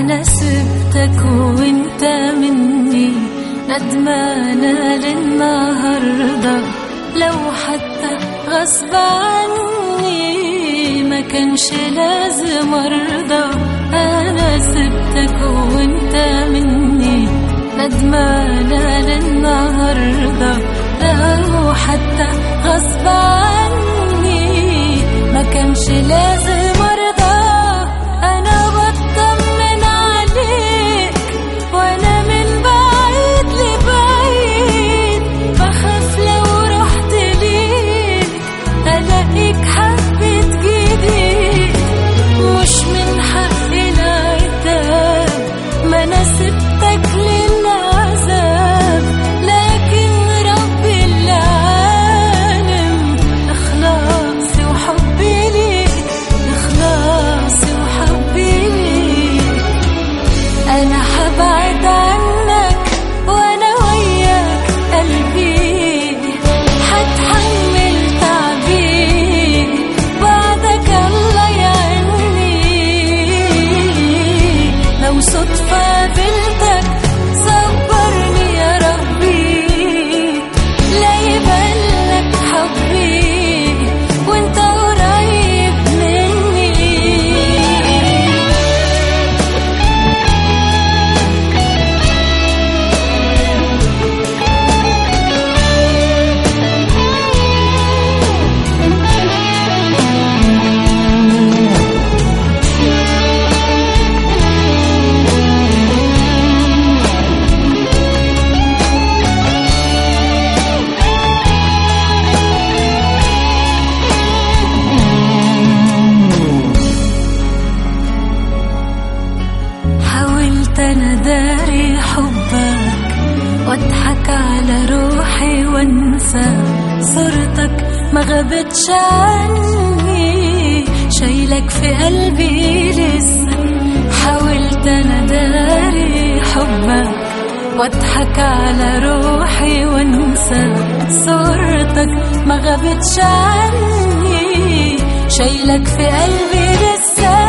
أنا سبتك وانت مني ندمانة للنهاردة لو حتى غصب عني ما كانش لازم أرضى أنا سبتك وانت مني ندمانة للنهاردة لو حتى غصب عني ما كانش لازم أرضى أنا بطمن عليك وأنا من بعيد لبعيد بخاف لو رحت ليك ألاقيك حبيت جديد مش من حقي العتاب ما أنا سبتك للعذاب لكن ربي العالم إخلاصي وحبي ليك إخلاصي وحبي ليك أنا حبعد عنك وأنا وياك قلبي حتحمل تعبي بعدك الله يعني لو صدفة قابلتك صبرني يا ربي لا يبلك حبي وانت قريب مني حاولت انا داري حبك واضحك على روحي وانسى صورتك ما غابتش عني شايلك في قلبي لسه حاولت انا داري حبك واضحك على روحي وانسى صورتك ما غابتش عني شايلك في قلبي لسه